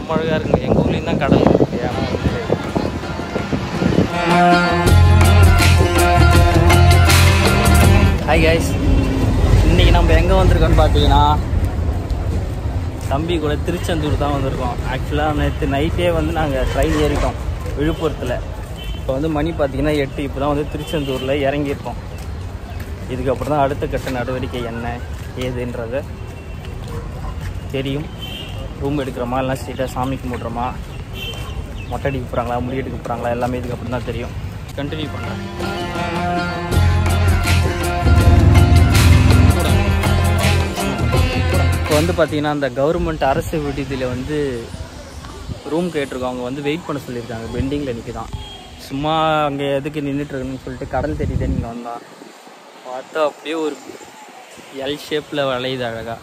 செம்ம அழகாக இருக்குங்க எங்கள் ஊர்லேயும் தான் கடல் இருக்குது ஆனால் வந்து ஹாய் கைஸ் இன்றைக்கி நம்ம எங்கே வந்திருக்கோம்னு பார்த்தீங்கன்னா தம்பி கூட திருச்செந்தூர் தான் வந்திருக்கோம் ஆக்சுவலாக நேற்று நைட்டே வந்து நாங்கள் ட்ரெயின் ஏறிட்டோம் விழுப்புரத்தில் இப்போ வந்து மணி பார்த்தீங்கன்னா எட்டு இப்போ தான் வந்து திருச்செந்தூரில் இறங்கியிருக்கோம் இதுக்கப்புறம் தான் அடுத்த கட்ட நடவடிக்கை என்ன ஏதுன்றத தெரியும் ரூம் எடுக்கிறோமா இல்லை ஸ்ட்ரெயிட்டாக சாமி கும்பிட்றோமா மொட்டை அடிக்க போகிறாங்களா முடி எடுக்க போகிறாங்களா எல்லாமே இதுக்கப்புறம் தான் தெரியும் கண்டினியூ பண்ணுறேன் இப்போ வந்து பார்த்தீங்கன்னா அந்த கவர்மெண்ட் அரசு விடுதியில் வந்து ரூம் கேட்டிருக்கோம் அவங்க வந்து வெயிட் பண்ண சொல்லியிருக்காங்க பெண்டிங்கில் நிற்குதான் சும்மா அங்கே எதுக்கு நின்றுட்டு இருக்கணும்னு சொல்லிட்டு கடல் தெரியுதே நீங்கள் வந்தோம் பார்த்தா அப்படியே ஒரு எல் ஷேப்பில் வளையுது அழகாக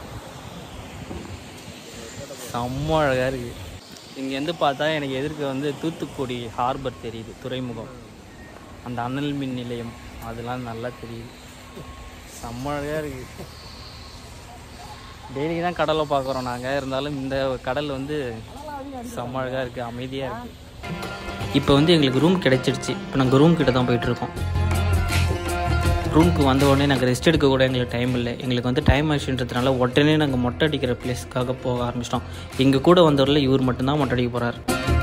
செம்ம அழகாக இருக்குது இங்கேருந்து பார்த்தா எனக்கு எதிர்க்க வந்து தூத்துக்குடி ஹார்பர் தெரியுது துறைமுகம் அந்த அனல் மின் நிலையம் அதெல்லாம் நல்லா தெரியுது செம்ம அழகாக இருக்குது டெய்லி தான் கடலை பார்க்குறோம் நாங்கள் இருந்தாலும் இந்த கடல் வந்து செம்ம அழகாக இருக்குது அமைதியாக இருக்குது இப்போ வந்து எங்களுக்கு ரூம் கிடைச்சிடுச்சு இப்போ நாங்கள் ரூம் கிட்ட தான் போயிட்டுருக்கோம் ரூமுக்கு வந்த உடனே நாங்கள் ரெஸ்ட் எடுக்க கூட எங்களுக்கு டைம் இல்லை எங்களுக்கு வந்து டைம் ஆயிடுச்சுன்றதுனால உடனே நாங்கள் மொட்டை அடிக்கிற பிளேஸ்க்காக போக ஆரம்பிச்சிட்டோம் எங்கள் கூட வந்தவரில் இவர் மட்டும்தான் மொட்டை அடிக்க போகிறார்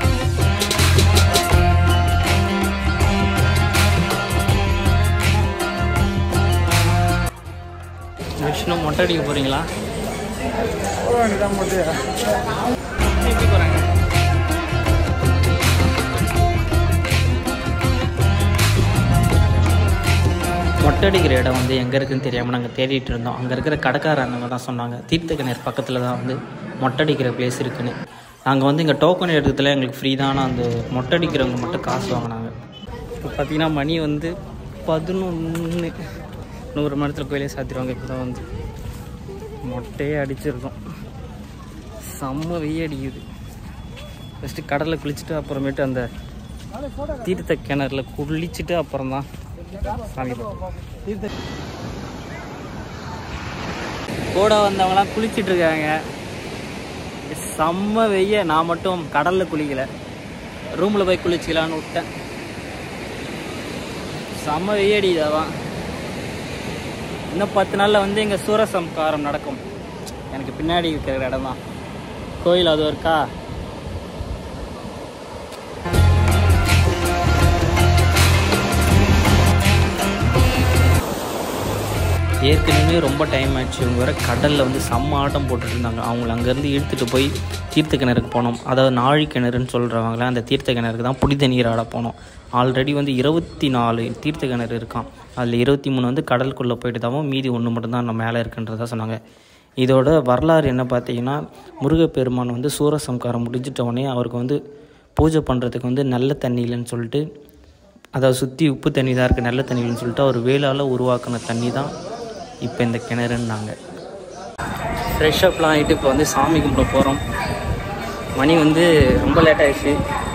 விஷ்ணு மொட்டை அடிக்க போகிறீங்களா எப்படி போகிறாங்க மொட்டை அடிக்கிற இடம் வந்து எங்கே இருக்குன்னு தெரியாமல் நாங்கள் தேடிட்டு இருந்தோம் அங்கே இருக்கிற கடைக்கார அண்ணங்க தான் சொன்னாங்க தீர்த்தக்கிணர் பக்கத்தில் தான் வந்து மொட்டை அடிக்கிற பிளேஸ் இருக்குன்னு நாங்கள் வந்து இங்கே டோக்கன் எடுக்கிறதுல எங்களுக்கு ஃப்ரீ தான் ஆனால் அந்த மொட்டை அடிக்கிறவங்க மட்டும் காசு வாங்கினாங்க இப்போ பார்த்தீங்கன்னா மணி வந்து பதினொன்று நூறு மணி நேரத்தில் கோயிலே சாத்திடுவாங்க இப்போ தான் வந்து மொட்டையே அடிச்சிருக்கோம் செம்ம வெய்ய அடிக்குது ஃபஸ்ட்டு கடலில் குளிச்சுட்டு அப்புறமேட்டு அந்த தீர்த்த கிணறுல குளிச்சுட்டு அப்புறம் தான் சாமி பார்ப்போம். கூட வந்தவங்கலாம் குளிச்சிட்டு இருக்காங்க செம்ம வெய்ய நான் மட்டும் கடல்ல குளிக்கல ரூம்ல போய் குளிச்சிக்கலான்னு விட்டேன் செம்ம வெய்யடிதாவான் இன்னும் பத்து நாளில் வந்து இங்கே சூரசம்காரம் நடக்கும் எனக்கு பின்னாடி இருக்கிற இடம் தான் கோயில் அது இருக்கா ஏற்கனவே ரொம்ப டைம் ஆயிடுச்சு இவங்க வேற கடலில் வந்து செம்ம ஆட்டம் போட்டுட்டு இருந்தாங்க அவங்கள அங்கேருந்து இழுத்துட்டு போய் தீர்த்த கிணறுக்கு போனோம் அதாவது நாழி கிணறுன்னு சொல்கிறவங்கள அந்த தீர்த்த கிணறுக்கு தான் புனித நீர் ஆட போனோம் ஆல்ரெடி வந்து இருபத்தி நாலு தீர்த்த கிணறு இருக்கான் அதில் இருபத்தி மூணு வந்து கடலுக்குள்ளே போயிட்டு தான் மீதி ஒன்று மட்டும்தான் நம்ம மேலே இருக்குன்றதா சொன்னாங்க இதோட வரலாறு என்ன பார்த்தீங்கன்னா முருகப்பெருமான் வந்து சூரசம்காரம் முடிஞ்சிட்ட உடனே அவருக்கு வந்து பூஜை பண்ணுறதுக்கு வந்து நல்ல தண்ணி இல்லைன்னு சொல்லிட்டு அதாவது சுற்றி உப்பு தண்ணி தான் இருக்குது நல்ல தண்ணி இல்லைன்னு சொல்லிட்டு அவர் வேலால் உருவாக்கின தண்ணி தான் இப்போ இந்த கிணறுன்னாங்க ஃப்ரெஷ் அப்லாம் ஆகிட்டு இப்போ வந்து சாமி கும்பிட போகிறோம் மணி வந்து ரொம்ப லேட் ஆயிடுச்சு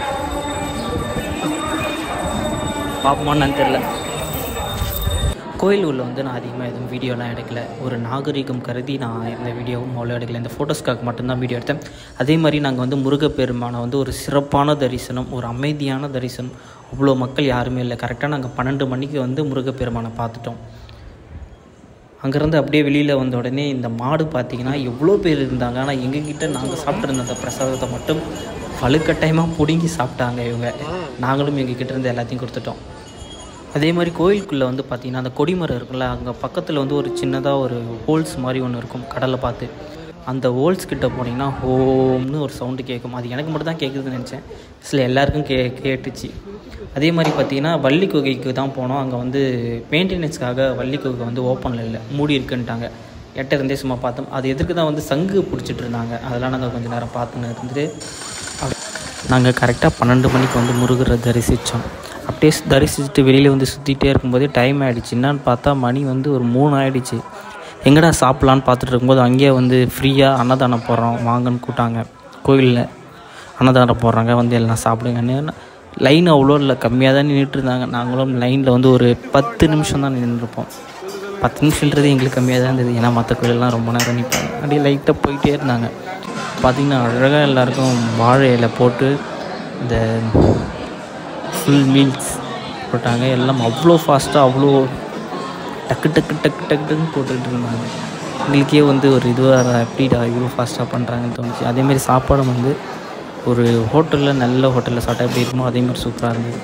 பார்ப்போமான்னு தெரில கோயில் உள்ள வந்து நான் அதிகமாக எதுவும் வீடியோலாம் எடுக்கல ஒரு நாகரிகம் கருதி நான் இந்த வீடியோவும் அவ்வளோ எடுக்கல இந்த ஃபோட்டோஸ்க்காக மட்டும்தான் வீடியோ எடுத்தேன் அதே மாதிரி நாங்கள் வந்து முருகப்பெருமானை வந்து ஒரு சிறப்பான தரிசனம் ஒரு அமைதியான தரிசனம் அவ்வளோ மக்கள் யாருமே இல்லை கரெக்டாக நாங்கள் பன்னெண்டு மணிக்கு வந்து முருகப்பெருமானை பார்த்துட்டோம் அங்கேருந்து அப்படியே வெளியில் வந்த உடனே இந்த மாடு பார்த்தீங்கன்னா எவ்வளோ பேர் இருந்தாங்க ஆனால் எங்ககிட்ட நாங்கள் சாப்பிட்ருந்த அந்த பிரசாதத்தை மட்டும் வலுக்கட்டாயமாக பிடுங்கி சாப்பிட்டாங்க இவங்க நாங்களும் எங்ககிட்ட இருந்து எல்லாத்தையும் கொடுத்துட்டோம் அதே மாதிரி கோயிலுக்குள்ளே வந்து பார்த்திங்கன்னா அந்த கொடிமரம் இருக்குல்ல அங்கே பக்கத்தில் வந்து ஒரு சின்னதாக ஒரு ஹோல்ஸ் மாதிரி ஒன்று இருக்கும் கடலை பார்த்து அந்த ஹோல்ஸ் கிட்ட போனீங்கன்னா ஹோம்னு ஒரு சவுண்டு கேட்கும் அது எனக்கு மட்டும் தான் கேட்குதுன்னு நினச்சேன் சில எல்லாருக்கும் கே கேட்டுச்சு அதே மாதிரி பார்த்தீங்கன்னா வள்ளி குகைக்கு தான் போனோம் அங்கே வந்து மெயின்டெனன்ஸ்க்காக வள்ளி குகை வந்து ஓப்பனில் இல்லை மூடி இருக்குன்ட்டாங்க எட்ட இருந்தே சும்மா பார்த்தோம் அது எதுக்கு தான் வந்து சங்கு பிடிச்சிட்டு இருந்தாங்க அதெல்லாம் நாங்கள் கொஞ்சம் நேரம் பார்த்துன்னு இருந்துட்டு நாங்கள் கரெக்டாக பன்னெண்டு மணிக்கு வந்து முருகரை தரிசித்தோம் அப்படியே தரிசிச்சுட்டு வெளியில் வந்து சுற்றிட்டே இருக்கும்போதே டைம் ஆகிடுச்சு என்னான்னு பார்த்தா மணி வந்து ஒரு மூணு ஆகிடுச்சு எங்கடா சாப்பிட்லான்னு பார்த்துட்டு இருக்கும்போது அங்கேயே வந்து ஃப்ரீயாக அன்னதானம் போடுறோம் வாங்கன்னு கூட்டாங்க கோயிலில் அன்னதானம் போடுறாங்க வந்து எல்லாம் சாப்பிடுங்கன்னு லைன் அவ்வளோ இல்லை கம்மியாக தான் நின்றுட்டு இருந்தாங்க நாங்களும் லைனில் வந்து ஒரு பத்து நிமிஷம் தான் நின்றுருப்போம் பத்து நிமிஷன்றது எங்களுக்கு கம்மியாக தான் இருந்தது ஏன்னா மற்ற கோயிலெலாம் ரொம்ப நேரம் நிற்பாங்க அப்படியே லைட்டாக போயிட்டே இருந்தாங்க பார்த்திங்கன்னா அழகாக எல்லாருக்கும் வாழை இலை போட்டு இந்த ஃபுல் மீல்ஸ் போட்டாங்க எல்லாம் அவ்வளோ ஃபாஸ்ட்டாக அவ்வளோ டக்கு டக்கு டக்கு டக்கு டக்குன்னு போட்டுக்கிட்டு இருந்தாங்க எங்களுக்கே வந்து ஒரு இதுவாக எப்படிடா இவ்வளோ ஃபாஸ்ட்டாக பண்ணுறாங்கன்னு தோணுச்சு அதேமாரி சாப்பாடும் வந்து ஒரு ஹோட்டலில் நல்ல ஹோட்டலில் சாப்பிட்டா எப்படி இருக்குமோ அதேமாதிரி சூப்பராக இருந்தது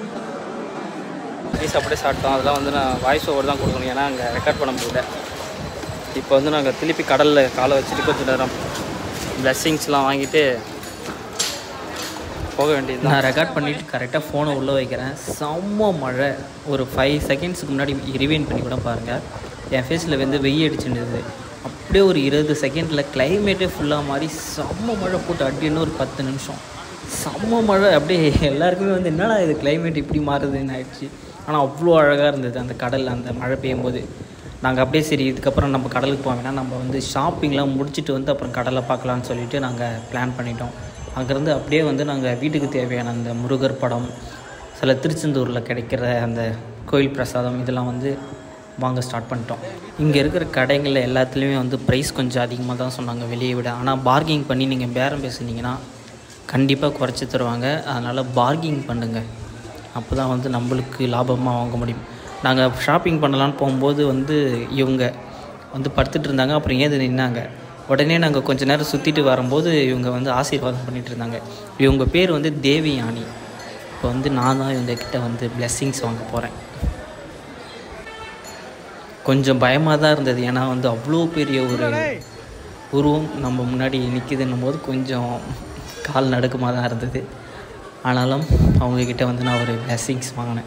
பீஸ் அப்படியே சாப்பிட்டோம் அதெல்லாம் வந்து நான் வாய்ஸ் ஓவர் தான் கொடுக்கணும் ஏன்னா அங்கே ரெக்கார்ட் பண்ண முடியல இப்போ வந்து நாங்கள் திருப்பி கடலில் காலை வச்சுட்டு கொஞ்சம் நேரம் பிளஸ்ஸிங்ஸ்லாம் வாங்கிட்டு போக வேண்டியது நான் ரெக்கார்ட் பண்ணிவிட்டு கரெக்டாக ஃபோனை உள்ளே வைக்கிறேன் செம்ம மழை ஒரு ஃபைவ் செகண்ட்ஸுக்கு முன்னாடி ரிவைன் பண்ணி கூட பாருங்கள் என் ஃபேஸில் வந்து வெய்ய அடிச்சுருந்தது அப்படியே ஒரு இருபது செகண்டில் கிளைமேட்டே ஃபுல்லாக மாறி செம்ம மழை போட்டு அடின்னு ஒரு பத்து நிமிஷம் செம்ம மழை அப்படியே எல்லாருக்குமே வந்து என்னடா இது கிளைமேட் இப்படி மாறுதுன்னு ஆயிடுச்சு ஆனால் அவ்வளோ அழகாக இருந்தது அந்த கடல் அந்த மழை பெய்யும் போது நாங்கள் அப்படியே சரி இதுக்கப்புறம் நம்ம கடலுக்கு போக வேணாம் நம்ம வந்து ஷாப்பிங்லாம் முடிச்சுட்டு வந்து அப்புறம் கடலை பார்க்கலான்னு சொல்லிட்டு நாங்கள் பிளான் பண்ணிட்டோம் அங்கேருந்து அப்படியே வந்து நாங்கள் வீட்டுக்கு தேவையான அந்த முருகர் படம் சில திருச்செந்தூரில் கிடைக்கிற அந்த கோயில் பிரசாதம் இதெல்லாம் வந்து வாங்க ஸ்டார்ட் பண்ணிட்டோம் இங்கே இருக்கிற கடைகளில் எல்லாத்துலேயுமே வந்து ப்ரைஸ் கொஞ்சம் அதிகமாக தான் சொன்னாங்க வெளியே விட ஆனால் பார்கிங் பண்ணி நீங்கள் பேரம் பேசுனீங்கன்னா கண்டிப்பாக குறைச்சி தருவாங்க அதனால் பார்கிங் பண்ணுங்கள் அப்போ தான் வந்து நம்மளுக்கு லாபமாக வாங்க முடியும் நாங்கள் ஷாப்பிங் பண்ணலான்னு போகும்போது வந்து இவங்க வந்து படுத்துட்டு இருந்தாங்க அப்புறம் ஏது நின்னாங்க உடனே நாங்கள் கொஞ்ச நேரம் சுற்றிட்டு வரும்போது இவங்க வந்து ஆசீர்வாதம் பண்ணிட்டு இருந்தாங்க இவங்க பேர் வந்து தேவியானி இப்போ வந்து நான் தான் இவங்க கிட்ட வந்து பிளெஸ்ஸிங்ஸ் வாங்க போகிறேன் கொஞ்சம் பயமாக தான் இருந்தது ஏன்னா வந்து அவ்வளோ பெரிய ஒரு உருவம் நம்ம முன்னாடி நிற்கிதுன்னும் போது கொஞ்சம் கால் நடுக்கமாக தான் இருந்தது ஆனாலும் அவங்கக்கிட்ட வந்து நான் ஒரு பிளெஸ்ஸிங்ஸ் வாங்கினேன்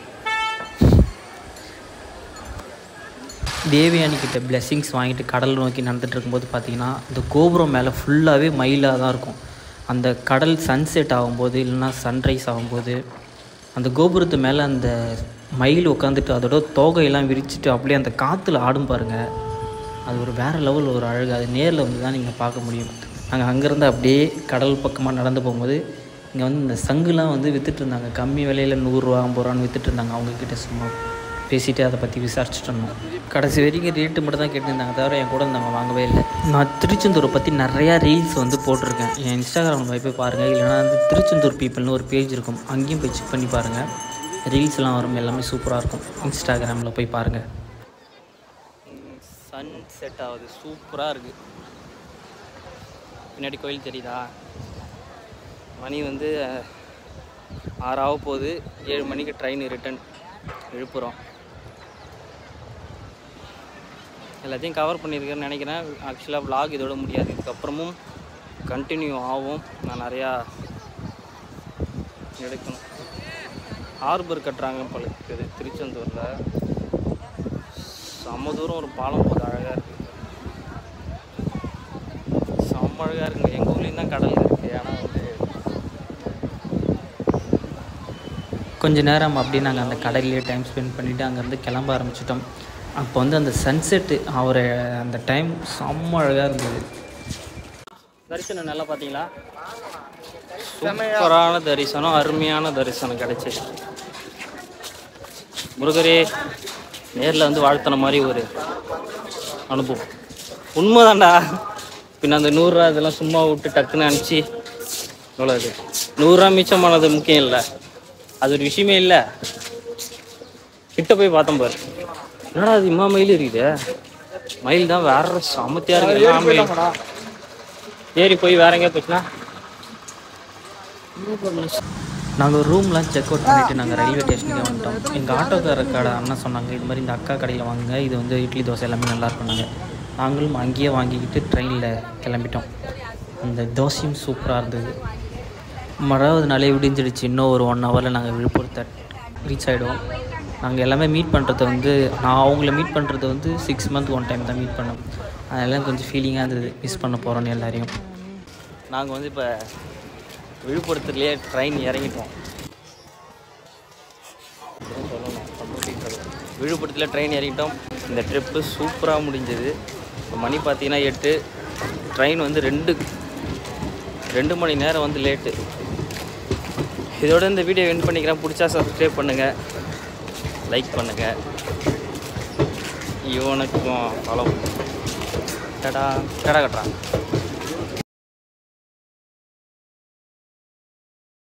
தேவியானி கிட்ட பிளெஸ்ஸிங்ஸ் வாங்கிட்டு கடல் நோக்கி நடந்துட்டு இருக்கும்போது பார்த்தீங்கன்னா இந்த கோபுரம் மேலே ஃபுல்லாகவே மயிலாக தான் இருக்கும் அந்த கடல் சன்செட் ஆகும்போது இல்லைன்னா சன்ரைஸ் ஆகும்போது அந்த கோபுரத்து மேலே அந்த மயில் உட்காந்துட்டு அதோட தோகையெல்லாம் விரிச்சிட்டு அப்படியே அந்த காற்றுல ஆடும் பாருங்கள் அது ஒரு வேறு லெவல் ஒரு அழகு அது நேரில் வந்து தான் நீங்கள் பார்க்க முடியும் நாங்கள் அங்கேருந்து அப்படியே கடல் பக்கமாக நடந்து போகும்போது இங்கே வந்து இந்த சங்குலாம் வந்து வித்துட்டு இருந்தாங்க கம்மி விலையில் நூறுரூவா ஐம்பது ரூபான்னு வித்துட்டு இருந்தாங்க அவங்கக்கிட்ட சும்மா பேசிட்டு அதை பற்றி விசாரிச்சுட்டு இருந்தோம் கடைசி வரைக்கும் ரேட்டு மட்டும் தான் கேட்டிருந்தாங்க தவிர என் கூட இருந்தவங்க வாங்கவே இல்லை நான் திருச்செந்தூரை பற்றி நிறையா ரீல்ஸ் வந்து போட்டிருக்கேன் என் இன்ஸ்டாகிராமில் போய் போய் பாருங்கள் இல்லைனா வந்து திருச்செந்தூர் பீப்புள்னு ஒரு பேஜ் இருக்கும் அங்கேயும் போய் செக் பண்ணி பாருங்கள் ரீல்ஸ்லாம் வரும் எல்லாமே சூப்பராக இருக்கும் இன்ஸ்டாகிராமில் போய் பாருங்கள் சன் செட் ஆகுது சூப்பராக இருக்குது பின்னாடி கோயில் தெரியுதா மணி வந்து ஆறாக போகுது ஏழு மணிக்கு ட்ரெயின் ரிட்டன் விழுப்புரம் எல்லாத்தையும் கவர் பண்ணியிருக்கேன்னு நினைக்கிறேன் ஆக்சுவலாக vlog இதோட முடியாது இதுக்கப்புறமும் கண்டினியூ ஆகும் நான் நிறையா எடுக்கணும் ஹார்பர் கட்டுறாங்க போல இருக்குது திருச்செந்தூரில் செம்ம தூரம் ஒரு பாலம் போது அழகாக இருக்குது செம்ம அழகாக இருக்குங்க எங்கள் ஊர்லேயும் தான் கடல் இருக்குது ஆனால் வந்து கொஞ்ச நேரம் அப்படியே நாங்கள் அந்த கடல்லையே டைம் ஸ்பெண்ட் பண்ணிவிட்டு அங்கேருந்து கிளம்ப ஆரம்பிச்சிட்டோம் அப்போ வந்து அந்த சன்செட்டு அவரை அந்த டைம் செம்ம அழகாக இருந்தது தரிசனம் நல்லா பார்த்தீங்களா சூப்பரான தரிசனம் அருமையான தரிசனம் கிடைச்சிச்சு முருகரே நேரில் வந்து வாழ்த்தின மாதிரி ஒரு அனுபவம் உண்மைதான்டா பின்ன அந்த நூறுரூவா இதெல்லாம் சும்மா விட்டு டக்குன்னு அனுப்பிச்சு எவ்வளோ இது நூறுரூவா மிச்சமானது முக்கியம் இல்லை அது ஒரு விஷயமே இல்லை கிட்ட போய் பார்த்தோம் பாரு என்னடா அது இம்மா மயில் இருக்குது மயில் தான் வேற சமத்தியா இருக்கு எல்லா மயில். ஏறி போய் வேற எங்கேயா போச்சுன்னா நாங்கள் ரூம்லாம் செக் அவுட் பண்ணிவிட்டு நாங்கள் ரயில்வே ஸ்டேஷனுக்கு வந்துட்டோம் எங்கள் ஆட்டோக்கார கடை அண்ணன் சொன்னாங்க இது மாதிரி இந்த அக்கா கடையில் வாங்குங்க இது வந்து இட்லி தோசை எல்லாமே நல்லா இருக்கும்னாங்க நாங்களும் அங்கேயே வாங்கிக்கிட்டு ட்ரெயினில் கிளம்பிட்டோம் அந்த தோசையும் சூப்பராக இருந்தது மழாவது நாளே விடிஞ்சிடுச்சு இன்னும் ஒரு ஒன் ஹவரில் நாங்கள் விழுப்புரத்தை ரீச் ஆகிடுவோம் நாங்கள் எல்லாமே மீட் பண்ணுறது வந்து நான் அவங்கள மீட் பண்ணுறது வந்து சிக்ஸ் மந்த் ஒன் டைம் தான் மீட் பண்ணோம் அதெல்லாம் கொஞ்சம் ஃபீலிங்காக இருந்தது மிஸ் பண்ண போகிறோன்னு எல்லாரையும் நாங்கள் வந்து இப்போ விழுப்புரத்துலேயே ட்ரெயின் இறங்கிட்டோம் விழுப்புரத்தில் ட்ரெயின் இறங்கிட்டோம் இந்த ட்ரிப்பு சூப்பராக முடிஞ்சது இப்போ மணி பார்த்தீங்கன்னா எட்டு ட்ரெயின் வந்து ரெண்டு ரெண்டு மணி நேரம் வந்து லேட்டு இதோட இந்த வீடியோ என் பண்ணிக்கிறேன் பிடிச்சா சப்ஸ்கிரைப் பண்ணுங்கள் லைக் பண்ணுங்கள் இவனுக்கும் ஃபாலோ டடா கடை கட்டுறான்